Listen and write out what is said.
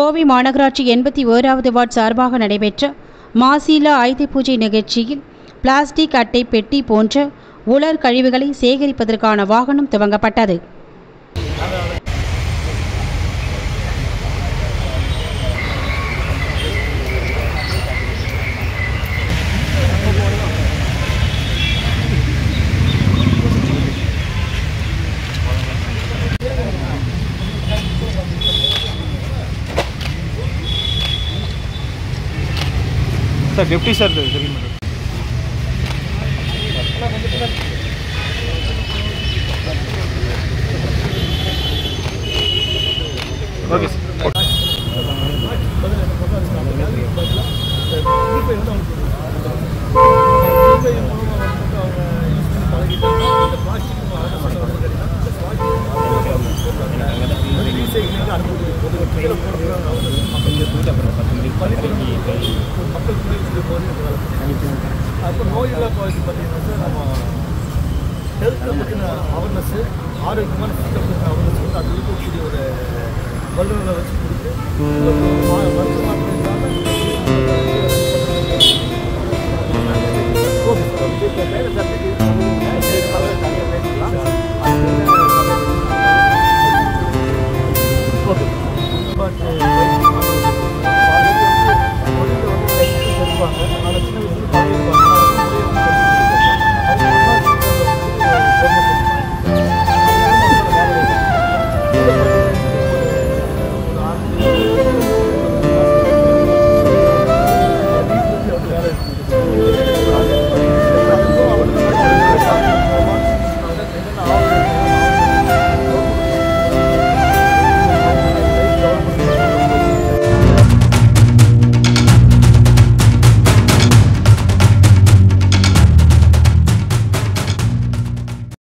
கோவை மாநகராட்சி எண்பத்தி ஓராவது வார்டு சார்பாக நடைபெற்ற மாசிலா ஆயுத பூஜை நிகழ்ச்சியில் பிளாஸ்டிக் அட்டை பெட்டி போன்ற உலர் கழிவுகளை சேகரிப்பதற்கான வாகனம் துவங்கப்பட்டது சார் டெப்டி சார் தெரியும் ஓகே சார் அப்போ நோயில்லா பகுதி பார்த்தீங்கன்னா சார் நம்ம ஹெல்த்தை பற்றின அவேர்னஸ்ஸு ஆரோக்கியமான ஃபுட்டை பற்றின அவேர்னஸ் வந்து அது இருக்கக்கூடிய ஒரு வல்லுநரை வச்சு கொடுத்து மா- மருத்துவ மாற்றம் இல்லாம ஓகே சார்